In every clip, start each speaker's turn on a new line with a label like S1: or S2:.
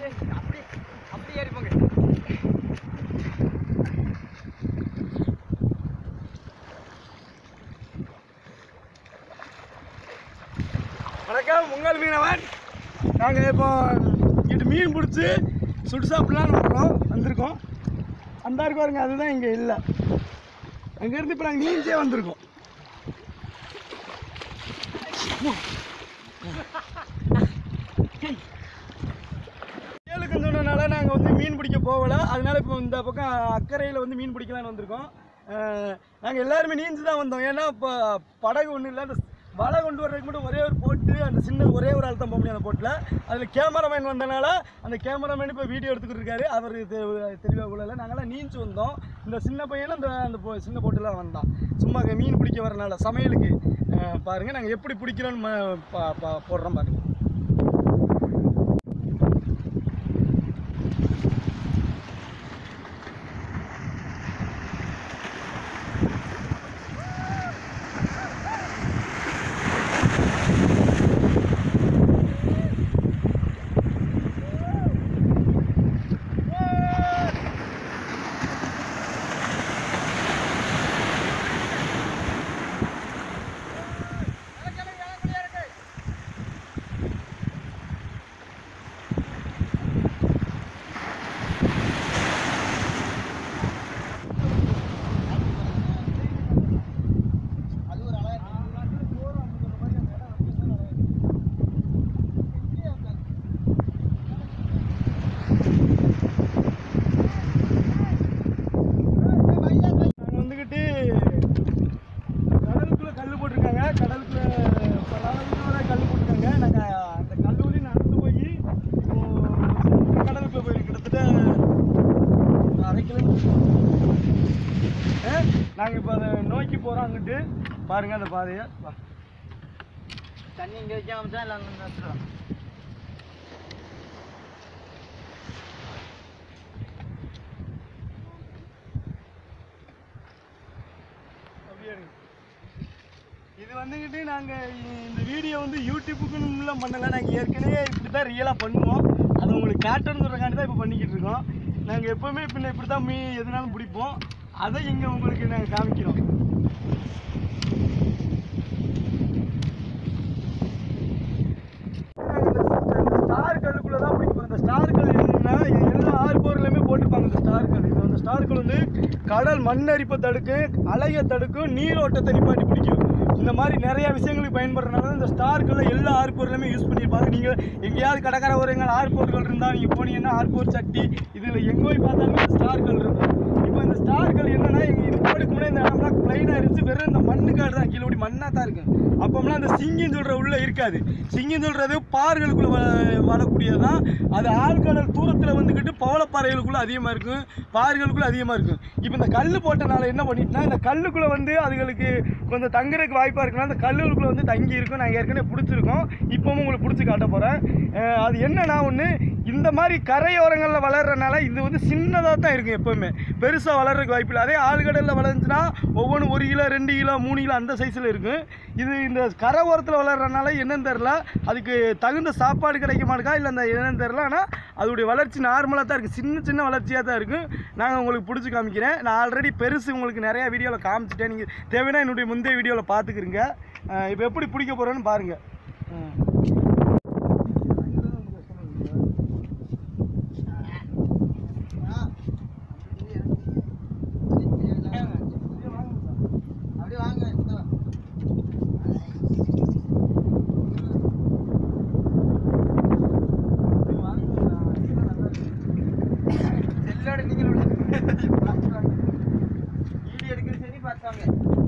S1: அப்படி அப்படி ஏறி போங்க
S2: வணக்கம் உங்கள் மீனவன் நாங்கள் இப்போ இங்கிட்டு மீன் பிடிச்சி சுடு சாப்பிடலான்னு வர்றோம் வந்திருக்கோம் அந்த இருக்கு பாருங்க அதுதான் இங்கே இல்லை அங்கேருந்து இப்போ நாங்கள் நீஞ்சே வந்திருக்கோம் ஏழுக்கு சொன்னனால நாங்கள் வந்து மீன் பிடிக்க போகல அதனால இப்போ இந்த பக்கம் அக்கறையில் வந்து மீன் பிடிக்கலான்னு வந்திருக்கோம் நாங்கள் எல்லாருமே நீஞ்சு தான் வந்தோம் ஏன்னா இப்போ படகு ஒன்றும் இல்லை அந்த வலை கொண்டு வர்றதுக்கு மட்டும் ஒரே ஒரு போட்டு அந்த சின்ன ஒரே ஒரு ஆள் தான் போக முடியும் அந்த போட்டில் அதில் கேமராமேன் வந்தனால அந்த கேமராமேன் இப்போ வீடியோ எடுத்துக்கிட்டு இருக்காரு அவர் தெளிவாக உள்ளல நாங்களாம் நீஞ்சு வந்தோம் இந்த சின்ன பையனும் அந்த அந்த போ- சின்ன போட்டில் வந்தான் சும்மா அங்க மீன் பிடிக்க வரனால சமையலுக்கு அஹ், பாருங்க நாங்கள் எப்படி பிடிக்கிறோன்னு ம- பா- பா- போடுறோம் பாருங்க நாங்கள் வந்துக்கிட்டு கடலுக்குள்ளே கல் போட்டிருக்காங்க கடலுக்குள்ளே பல அளவுக்கு வரை கல் போட்டிருக்காங்க நாங்கள் அந்த கல்லூரி நடந்து போய் இப்போ கடலுக்குள்ளே போய் கிட்டத்தட்ட ஒரு அரை கிலோமீட்டர் நாங்கள் இப்போ அதை நோக்கி போகிறோம் அங்கிட்டு பாருங்கள் அந்த பாதையை வா
S1: தண்ணி இங்கே வைக்காம தான் இல்லை அங்கே வச்சுருவோம்
S2: அப்படியே இருங்க. இது வந்துக்கிட்டு நாங்கள் இந்த வீடியோ வந்து யூடியூப்புக்குன்னு பண்ணலை நாங்கள் ஏற்கனவே இப்படி தான் ரியலாக பண்ணுவோம் அதை உங்களுக்கு காட்டணுங்கிறக்காண்டி தான் இப்போ பண்ணிக்கிட்டு இருக்கோம் நாங்கள் எப்போவுமே பின்ன இப்படி தான் மீ எதுனாலும் பிடிப்போம் அதை இங்கே உங்களுக்கு நாங்கள் காமிக்கிறோம் ஸ்டார் கல்லுக்குள்ள தான் பிடிப்போம் இந்த ஸ்டார் கல் என்னன்னா இது எல்லா ஆறு போர்லையுமே போட்டிருப்பாங்க இந்த ஸ்டார் கல் இது அந்த ஸ்டார் கல் வந்து கடல் மண்ணரிப்பை தடுக்கும் அலையை தடுக்கும் நீரோட்டத்தை நிப்பாட்டி பிடிக்கும் இந்த மாதிரி நிறைய விஷயங்களுக்கு பயன்படுறதுனால இந்த ஸ்டார் கல்லை எல்லா ஆறு பொருளுமே யூஸ் பண்ணியிருப்பாங்க நீங்கள் எங்கேயாவது கடற்கரை ஓரங்கள் ஆறு பொருட்கள் இருந்தால் நீங்கள் போனீங்கன்னா ஆறு போர் சட்டி இதில் எங்கே போய் பார்த்தாலுமே இந்த ஸ்டார் கல் இருக்கும் இப்போ இந்த ஸ்டார் கல் என்னன்னா எங்க இது போடுக்கு முன்னாடி இந்த இடம்லாம் பிளைனாக இருந்துச்சு வெறும் இந்த மண்ணுக்காடு தான் கீழே மண்ணாக தான் இருக்கும் அப்போம்லாம் அந்த சிங்கின்னு சொல்கிற உள்ள இருக்காது சிங்கின்னு சொல்கிறது பார்களுக்குள்ளே வ வரக்கூடியது தான் அது ஆழ்கடல் தூரத்தில் வந்துக்கிட்டு பவளப்பாறைகளுக்குள்ளே அதிகமாக இருக்கும் பார்களுக்குள்ளே அதிகமாக இருக்கும் இப்போ இந்த கல் போட்டனால என்ன பண்ணிட்டுனா இந்த கல்லுக்குள்ளே வந்து அதுகளுக்கு கொஞ்சம் தங்குறதுக்கு வாய்ப்பாக இருக்குன்னா அந்த கல்லுக்குள்ளே வந்து தங்கி இருக்கும் நான் ஏற்கனவே பிடிச்சிருக்கோம் இப்போவும் உங்களுக்கு பிடிச்சி காட்ட போகிறேன் அது என்னன்னா ஒன்று இந்த மாதிரி கரையோரங்களில் வளர்றனால இது வந்து சின்னதாக தான் இருக்கும் எப்போவுமே பெருசாக வளர்றதுக்கு வாய்ப்பு இல்லை அதே ஆழ்கடலில் வளர்ந்துச்சுன்னா ஒவ்வொன்றும் ஒரு கிலோ ரெண்டு கிலோ மூணு கிலோ அந்த சைஸில் இருக்கும் இது இந்த கரை ஓரத்தில் வளர்றனால என்னன்னு தெரில அதுக்கு தகுந்த சாப்பாடு கிடைக்க மாட்டேக்கா இல்லை அந்த என்னன்னு தெரில ஆனால் அதோடைய வளர்ச்சி நார்மலாக தான் இருக்குது சின்ன சின்ன வளர்ச்சியாக தான் இருக்கும் நாங்கள் உங்களுக்கு பிடிச்சி காமிக்கிறேன் நான் ஆல்ரெடி பெருசு உங்களுக்கு நிறையா வீடியோவில் காமிச்சிட்டேன் நீங்கள் தேவைன்னா என்னுடைய முந்தைய வீடியோவில் பார்த்துக்கிறீங்க இப்போ எப்படி பிடிக்க போகிறேன்னு பாருங்கள்
S1: அப்படியே வாங்க இந்த வா. செல்லோட நீங்களோட வீடியோ எடுக்கிற சரி பார்த்தாங்க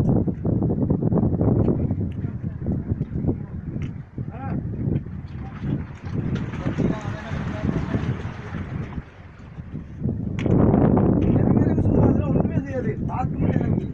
S2: ஒன்றுமே செய்யாது பார்க்க முடியாது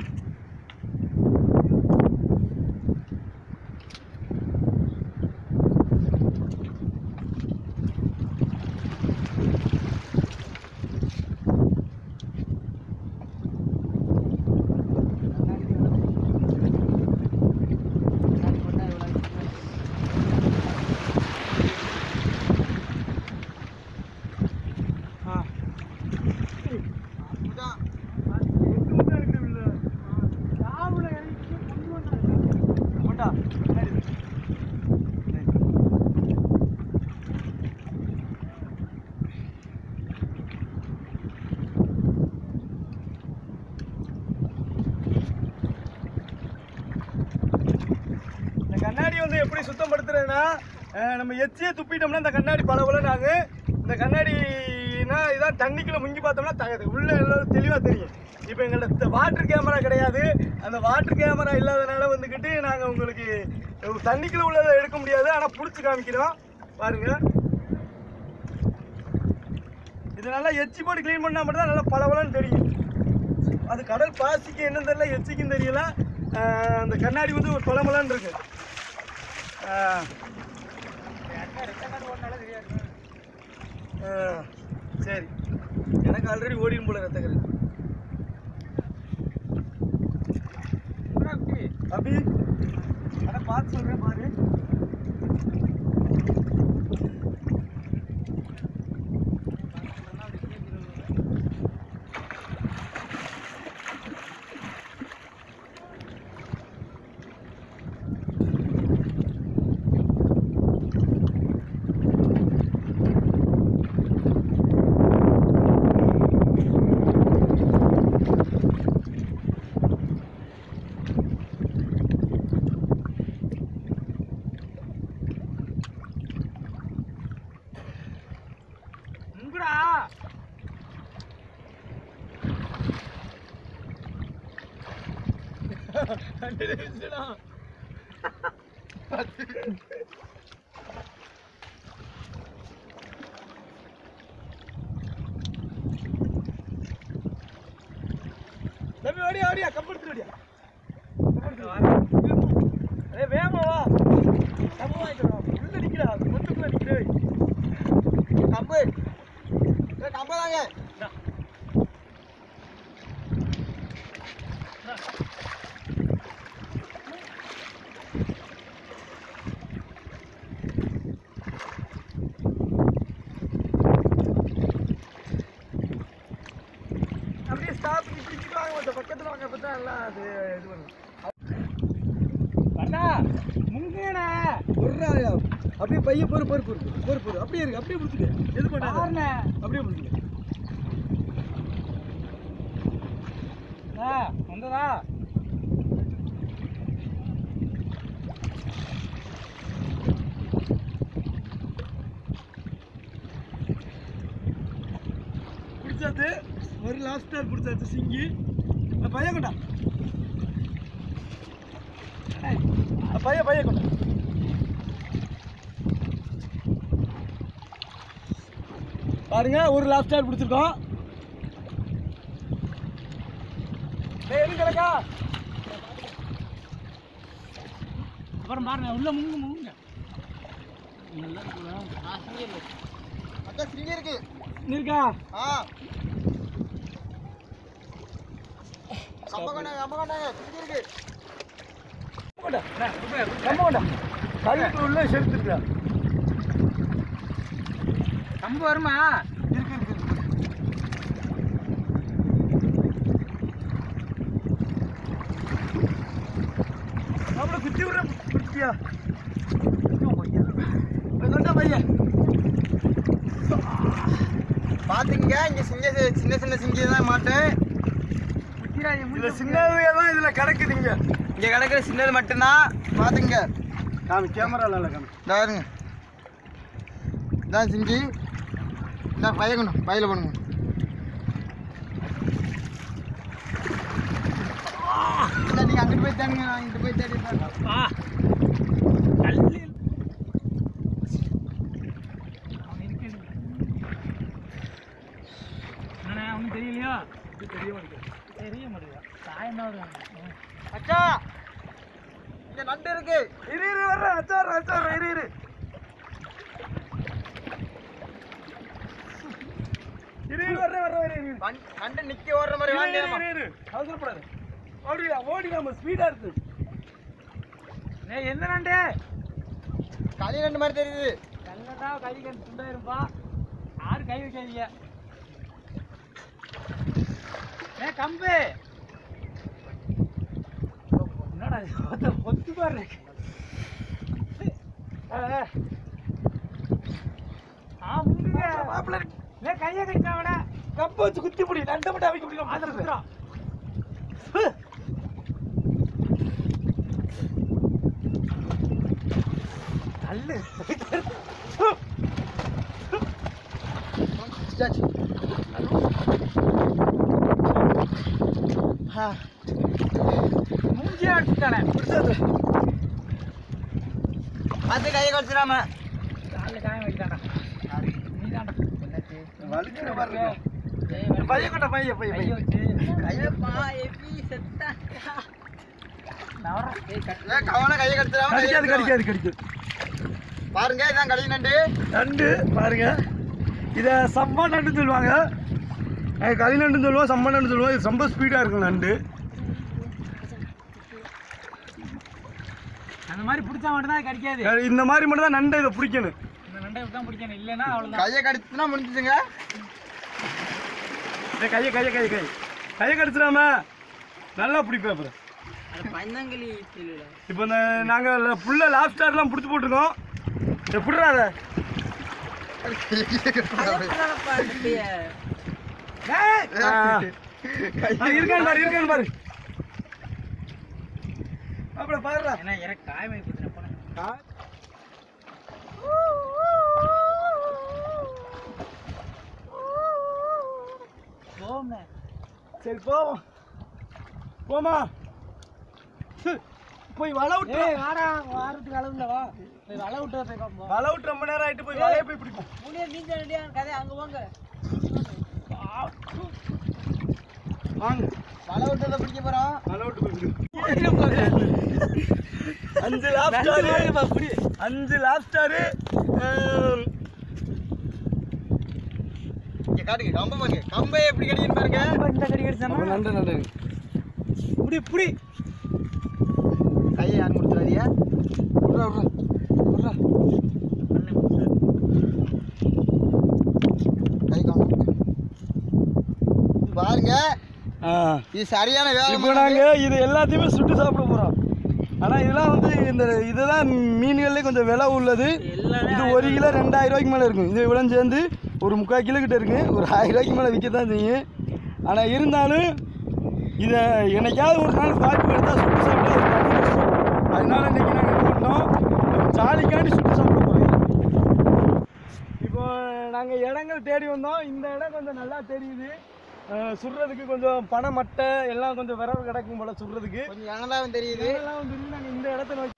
S2: சுத்தப்படுத்துறதுன்னா அஹ், நம்ம எச்சியை துப்பிட்டோம்னா இந்த கண்ணாடி பளபளன்னு ஆகும் இந்த கண்ணாடினா இதான் தண்ணிக்குள்ள முங்கி பார்த்தோம்னா த- உள்ள எல்லாம் தெளிவாக தெரியும் இப்போ எங்கள்ட்ட வாட்டர் கேமரா கிடையாது அந்த வாட்டர் கேமரா இல்லாதனால வந்துக்கிட்டு நாங்கள் உங்களுக்கு தண்ணிக்குள்ள உள்ளதை எடுக்க முடியாது ஆனால் பிடிச்சி காமிக்கிறோம் பாருங்க இது நல்லா எச்சி போட்டு க்ளீன் பண்ணால் மட்டும் தான் நல்லா பளபளன்னு தெரியும் அது கடல் பாசிக்கு என்னன்னு தெரியல எச்சிக்கும் தெரியல ஆஹ் அந்த கண்ணாடி வந்து ஒரு பளபளன்னு இருக்கு ஆஹ் ஆஹ் சரி எனக்கு ஆல்ரெடி ஓடிடும் போல ரத்தக்கரு அபி அதான் பார்த்து சொல்கிறேன் பாரு
S1: உங்கடா
S2: தம்பி ஓடியா ஓடியா கப்படுத்து ஓடியா ஏ வேகமா வா நம்ம வாங்கிக்கிறோம் உள்ள நிக்கிறா மொத்தக்குள்ள நிக்கிறே
S1: கம்பு ஏ, கம்பு தாங்க
S2: அப்படியே ஸ்டாப் இப்படி வாங்க மாட்டோம் பக்கத்துல வாங்க அப்பதான் எல்லாம் அது இது பண்ணும்
S1: அண்ணா முங்கண்ணா
S2: ஒரு அப்படியே பைய பொறு பொறு பொறு பொறு பொறு அப்படியே இருக்கு அப்படியே பிடிச்சிக்க எது பண்ணாத
S1: பாருண்ணே
S2: அப்படியே பிடிச்சிக்க
S1: ஆ வந்ததா
S2: பிடிச்சாச்சு ஒரு லாஸ்ட் டைம் பிடிச்சாச்சு சிங்கி அந்த பையன் கொண்டா ஏய், அந்த பையன் பையன் கொண்டா பாருங்க ஒரு லாஸ்ட் டைம் பிடிச்சிருக்கோம் டேய், எதுவும் கிடக்கா
S1: அப்புறம் பாருங்க உள்ள முங்கு முங்குங்க
S3: அக்கா சிங்கி இருக்கு
S2: இருக்கா
S3: ஆ கம்ப கொண்டாங்க கம்ப கொண்டாங்க சிங்கி இருக்கு
S2: கொண்டா கம்ப கொண்டா கழுத்து உள்ள செலுத்துருக்கா
S1: கம்பு வருமா
S2: இருக்கு இருக்கு இருக்கு நம்மள குத்தி விடுற குத்தியா கொண்டா பையன்
S3: பாத்துங்க இங்க சிங்க சின்ன சின்ன சிங்கி தான் மாட்டேன்
S2: இதுல சின்னதுலாம் இதுல கிடக்குதுங்க
S3: இங்க கிடக்குற சின்னது மட்டும்தான் பாத்துங்க
S2: காமி கேமரால இல்ல காமி
S3: இந்த பாருங்க இதான் சிங்கி இந்த பயக்கணும் பையில பண்ணுங்க இல்ல, நீங்க அங்கிட்டு போய் தேடுங்க நான் இங்கிட்டு போய் தேடி பாருங்க
S1: ஆ தள்ளி அவன் இருக்குது என்னண்ணே ஒன்றும் தெரியலையா தெரிய மாட்டேங்குது தெரிய மாட்டேங்குதா சாயம் தான்
S3: அக்கா இங்க நண்டு இருக்கு
S2: இரு இரு வர்றேன் அச்சார் அச்சார் இரு இரு இரு இரு வர்றேன் வர்றேன் இரு இரு
S3: வண்- நண்டு நிக்க ஓடுற மாதிரி
S2: இரு,
S3: வாங்க
S2: இரு, இரு, இரு. அவசரப்படாத ஓடிடா ஓடி நம்ம ஸ்பீடா இருக்கு
S1: ஏய் எந்த நண்டு
S3: களி நண்டு மாதிரி தெரியுது
S1: கல்லடா கை கண்டு துண்டாயிருப்பா யாரும் கை வைக்காதீங்க ஏ கம்பு என்னடா இது? ஒத்த- ஒத்து பாரு ஆ முங்குங்க
S2: மாப்பிள்ளை
S1: ஏ கையை கடிச்சா அவன
S2: கப்ப வச்சு குத்தி முடி நண்டை மட்டும் அவைக்க முடியும்
S1: அதை குத்துறான்
S2: நண்டு
S3: சாச்சு. ஆ,
S1: மூஞ்சியா அடிச்சுட்டானே
S3: பார்த்து கையை கடிச்சிடாம
S1: காலில் காயம் வைக்கிறான்டா நீ தான்டா
S2: வலிக்கிற பாருங்க பையன் கொண்ட பையன் பையன்
S1: கையை
S2: பையன்
S1: வச்சு நான் வரேன் ஏய் கட்
S3: ஏன் கவனம் கையை கடிச்சிடாம கையை
S2: கடிக்காது
S3: கடிச்சிடாம.
S2: கடிக்காது கடிக்காது
S3: பாருங்க இதான் கடி நண்டு
S2: நண்டு பாருங்க இதை சம்பா நண்டு சொல்லுவாங்க அஹ் களி நண்டுன்னு சொல்லுவோம் சம்பா நண்டு சொல்லுவோம் இது ரொம்ப ஸ்பீடாக இருக்கும் நண்டு
S1: அந்த மாதிரி பிடிச்சா மட்டும் தான் கடிக்காது
S2: அஹ் இந்த மாதிரி மட்டும் தான் நண்டை இதை பிடிக்கணும்
S1: இந்த நண்டை தான் பிடிக்கணும் இல்லைன்னா அவ்வளோதான்
S3: கையை கடிச்சுனா முடிஞ்சுச்சுங்க
S2: இதை கையை கையை கையை கை கையை கடிச்சிடாம நல்லா பிடிப்பேன் அப்புறம்
S1: பைந்தாங்களி
S2: இப்போ இந்த நாங்கள் புள்ள லாப்ஸ்டார்லாம் பிடிச்சி போட்டிருக்கோம் எப்படிடா அதை ஆ, ஆ, இருக்கான்னு பாரு இருக்கான்னு பாரு அப்புறம் பாருடா
S1: ஏன்னா எனக்கு காயம் வைக்கிறேன் போனேன் போமே
S2: சரி போவோம் போமா சு, போய் வலை விட்டு
S1: ஏய் வாடா வாரத்துக்கு அளவுல வா போய் வலை விட்டு போய் பார்ப்போம்
S2: வலை விட்டு ரொம்ப நேரம் ஆயிட்டு போய் வலையை போய் பிடிப்போம்
S1: முடிய நீஞ்ச வேண்டிய கதை அங்க வாங்க
S2: வாங்க
S3: வலை விட்டதை பிடிக்க போறோம்
S2: வலை விட்டு போய் பிடிப்போம் அஞ்சு லாப்ஸ்டாரு அஞ்சு லாப்ஸ்டாரு
S3: இங்க காட்டுங்க கம்பை பாருங்க கம்பை எப்படி கடிக்குன்னு பாருங்க
S1: இந்த கடி கடிச்சானா
S2: நண்டு நண்டு
S1: புடி புடி
S3: கையை யாரும் முடிச்சிடாதீங்க
S2: விட்றா விட்றா விட்றா
S3: கை காணும் பாருங்க
S2: ஆ
S3: இது சரியான
S2: இப்போ
S3: வேலை
S2: நாங்கள் இது எல்லாத்தையுமே சுட்டு சாப்பிட போகிறோம் ஆனால் இதெல்லாம் வந்து இந்த இதெல்லாம் மீன்கள்லேயே கொஞ்சம் விலை உள்ளது இது ஒரு கிலோ ரெண்டாயிரம் ரூபாய்க்கு மேலே இருக்கும் இது இவ்வளோ சேர்ந்து ஒரு முக்கால் கிலோ கிட்ட இருக்கு ஒரு ஆயிரம் ரூபாய்க்கு மேலே விற்க தான் செய்யும் ஆனால் இருந்தாலும் இதை என்னைக்காவது ஒரு நாள் வாய்ப்பு கிடைத்தா சுட்டு சாப்பிட்டா அது தனி விஷயம். அதனால இன்னைக்கு நாங்கள் என்ன பண்ணோம் ஜாலிக்காண்டி சுட்டு சாப்பிட போகிறோம் இப்போ நாங்கள் இடங்கள் தேடி வந்தோம் இந்த இடம் கொஞ்சம் நல்லா தெரியுது அஹ் சுடுறதுக்கு கொஞ்சம் பனை மட்டை எல்லாம் கொஞ்சம் விரவு கிடக்கும் போல சுடுறதுக்கு
S3: கொஞ்சம் எங்கெல்லாம் தெரியுது
S2: இதெல்லாம் வந்து நாங்கள் இந்த இடத்த நோக்கி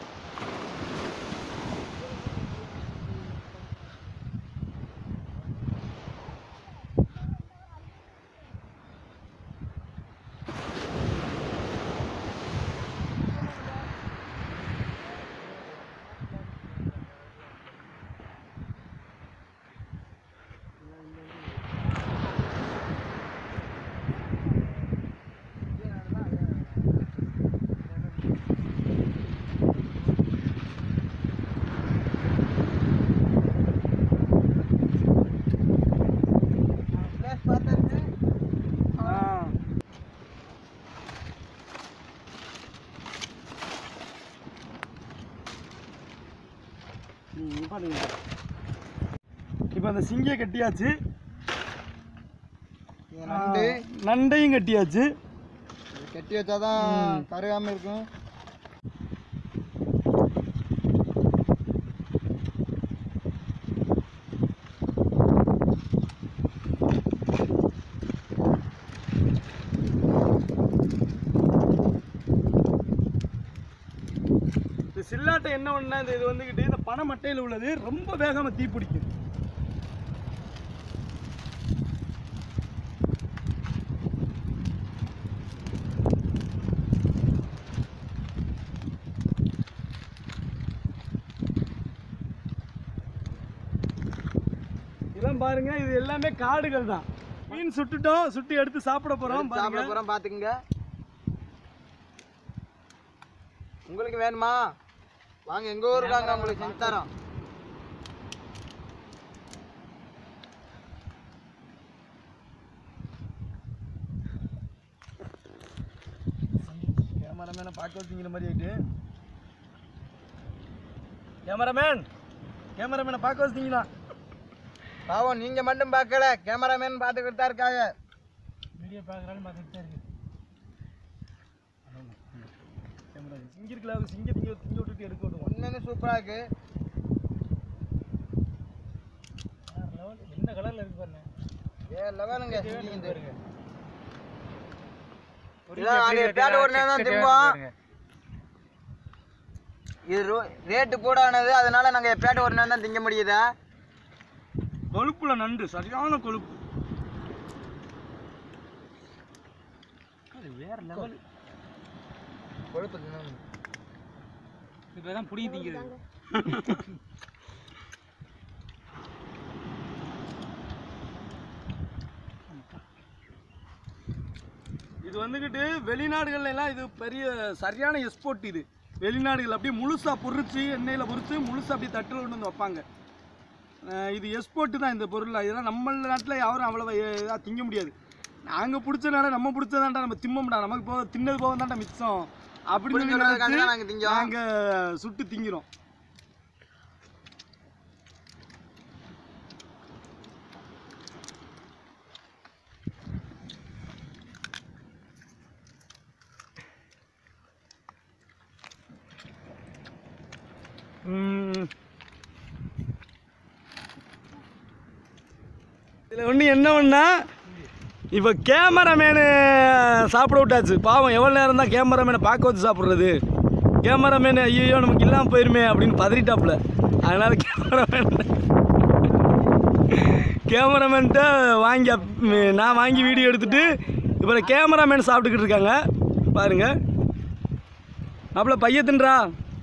S3: பிளேஸ் பார்த்தாச்சு
S2: ஆ. ம், பாருங்க. இப்போ அந்த சிங்கியை கட்டியாச்சு
S3: இது நண்டு
S2: ஆ, நண்டையும் கட்டியாச்சு
S3: இது கட்டி வச்சாதான் கருகாம இருக்கும்
S2: இந்த சில்லாட்டை என்ன ஒண்ணா இந்த இது வந்துக்கிட்டு இந்த பனை மட்டையில் உள்ளது ரொம்ப வேகமாக தீ பிடிக்கும் இதெல்லாம் பாருங்க இது எல்லாமே காடுகள் தான் மீன் சுட்டுட்டோம் சுட்டு எடுத்து சாப்பிட போறோம்
S3: எடுத்து சாப்பிட
S2: பாருங்க
S3: போறோம் பாத்துக்குங்க உங்களுக்கு வேணுமா வாங்க எங்க ஊருக்காங்க உங்களுக்கு செஞ்சு தரோம்
S2: கேமராமேனை பார்க்க வச்சிங்கிற மாதிரி ஆயிட்டு கேமராமேன் கேமராமேனை பார்க்க வச்சிங்களா
S3: பாவம் நீங்க மட்டும் பார்க்கல கேமராமேன் பார்த்துக்கிட்டு தான் இருக்காங்க
S1: வீடியோ பார்க்குறாலும் பார்த்துட்டு தான் இருக்கு
S2: கேமரா சிங்கி இருக்குல்ல அது சிங்க திங்க திங்க விட்டுட்டு எடுக்க விடுவோம்
S3: உண்மையுமே சூப்பரா இருக்கு
S1: என்ன கலர்ல இருக்கு பாருங்க
S3: வேற லெவலுங்க இந்த
S1: பாருங்க
S3: இதான் அது பேட்டை ஒரு நேரம் தான் திரும்புவோம் இது ரேட்டு கூட ஆனது அதனால நாங்க பேட்டை ஒரு நேரம் தான் திங்க முடியுது
S2: கொழுப்புல நண்டு சரியான கொழுப்பு
S1: அது வேற லெவல்
S3: கொழுப்பு தின்னணும்.
S1: இப்பதான் புடிங்கி திங்குது
S2: இது வந்துக்கிட்டு வெளிநாடுகள்ல எல்லாம் இது பெரிய சரியான எக்ஸ்போர்ட் இது வெளிநாடுகள் அப்படியே முழுசா பொரிச்சு எண்ணெயில் பொரிச்சு முழுசா அப்படியே தட்டில் கொண்டு வந்து வைப்பாங்க அஹ் இது எக்ஸ்போர்ட் தான் இந்த பொருள் இதெல்லாம் நம்ம நாட்டில் யாரும் அவ்வளோ இதாக திங்க முடியாது நாங்கள் பிடிச்சனால நம்ம பிடிச்சதாண்டா நம்ம திம்மம்டா நமக்கு போக தின்னது போக தான்டா மிச்சம் அப்படின்னு சொல்லி
S3: சொல்றதுக்காக
S2: நினைச்சு
S3: தான் நாங்க திங்கோம்.
S2: நாங்கள் சுட்டு திங்கிறோம் இதில் ஒன்று என்ன ஒன்றா இப்போ கேமராமேனு சாப்பிட விட்டாச்சு பாவம் எவ்வளோ நேரம் தான் கேமராமேனை பார்க்க வச்சு சாப்பிட்றது கேமராமேனு ஐயோ நமக்கு இல்லாமல் போயிருமே அப்படின்னு பதறிட்டாப்புல அதனால் கேமராமேன் கேமராமேன்ட்ட வாங்கி அப்- நான் வாங்கி வீடியோ எடுத்துட்டு இப்போ கேமராமேன் சாப்பிட்டுக்கிட்டு இருக்காங்க பாருங்க மாப்பிள்ள பைய தின்றா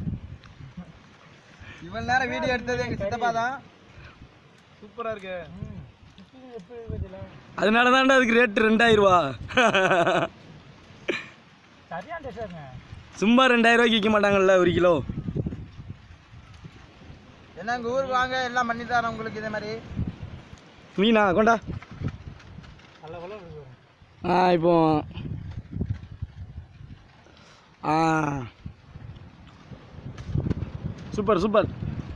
S3: இவ்வளவு நேரம் வீடியோ எடுத்தது எங்க சித்தப்பா தான்
S2: சூப்பராக இருக்கு
S1: எப்படி இருக்குதுல
S2: அதனால தான்டா அதுக்கு ரேட்டு ரெண்டாயிரம் ரூபா
S1: சரியான டேஸ்டாங்க
S2: சும்மா ரெண்டாயிரம் ரூபாய்க்கு விற்க மாட்டாங்கல்ல ஒரு கிலோ
S3: என்ன எங்க ஊருக்கு வாங்க எல்லாம் பண்ணி தரோம் உங்களுக்கு இதே மாதிரி
S2: மீனா கொண்டா
S1: நல்ல கலர் இருக்கு பாருங்க.
S2: ஆ இப்போ ஆ சூப்பர் சூப்பர்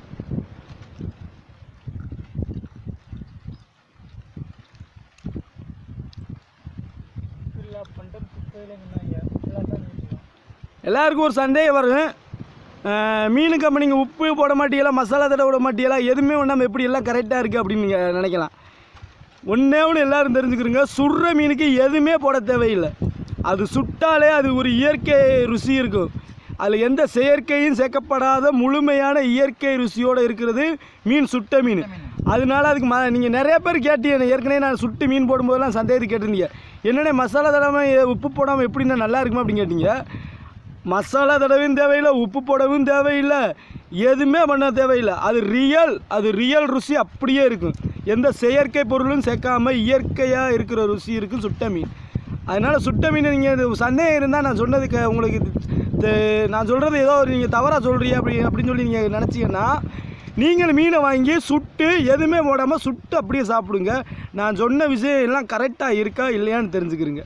S1: இல்லா பண்ணிட்டு குப்பையில நின்னாங்க எல்லாம் தான் நினைச்சுக்கலாம்
S2: எல்லாருக்கும் ஒரு சந்தேகம் வரும் அஹ், மீனு கம்பெனிங்க உப்பு போட மாட்டீங்களா மசாலா தடவை விட மாட்டீங்களா எதுவுமே ஒன்றாம எப்படி எல்லாம் கரெக்டாக இருக்குது அப்படின்னு நீங்கள் நினைக்கலாம் ஒன்றே ஒன்று எல்லாரும் தெரிஞ்சுக்கிறீங்க சுடுற மீனுக்கு எதுவுமே போட தேவையில்லை அது சுட்டாலே அது ஒரு இயற்கை ருசி இருக்கும் அதில் எந்த செயற்கையும் சேர்க்கப்படாத முழுமையான இயற்கை ருசியோடு இருக்கிறது மீன் சுட்ட மீன் அதனால அதுக்கு ம நீங்கள் நிறைய பேர் கேட்டீங்க ஏற்கனவே நான் சுட்டு மீன் போடும்போதெல்லாம் சந்தேகத்துக்கு கேட்டிருந்தீங்க என்னென்ன மசாலா தடவை உப்பு போடாமல் எப்படின்னா நல்லா இருக்குமா அப்படின்னு கேட்டீங்க மசாலா தடவையும் தேவையில்லை உப்பு போடவும் தேவையில்லை எதுவுமே பண்ண தேவையில்லை அது ரியல் அது ரியல் ருசி அப்படியே இருக்கும் எந்த செயற்கை பொருளும் சேர்க்காம இயற்கையாக இருக்கிற ருசி இருக்கும் சுட்ட மீன் அதனால் சுட்ட மீன் நீங்கள் இது சந்தேகம் இருந்தால் நான் சொன்னதுக்கு உங்களுக்கு இது- இது- நான் சொல்கிறது ஏதோ ஒரு நீங்கள் தவறாக சொல்கிறீங்க அப்படி அப்படின்னு சொல்லி நீங்கள் நினச்சிங்கன்னா நீங்கள் மீனை வாங்கி சுட்டு எதுவுமே போடாமல் சுட்டு அப்படியே சாப்பிடுங்க நான் சொன்ன விஷயம் எல்லாம் கரெக்டாக இருக்கா இல்லையான்னு தெரிஞ்சுக்கிறீங்க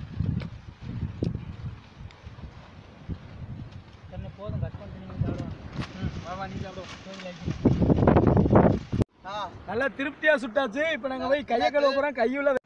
S1: என்ன போதும் கட் பண்ணிட்டு நீங்க சாப்பிடுவாங்க
S3: வா நீ சாப்பிடுவோம் ஆ
S2: நல்லா திருப்தியாக சுட்டாச்சு இப்போ நாங்கள் போய் கையை கழுவ போகிறோம் கையுள்ள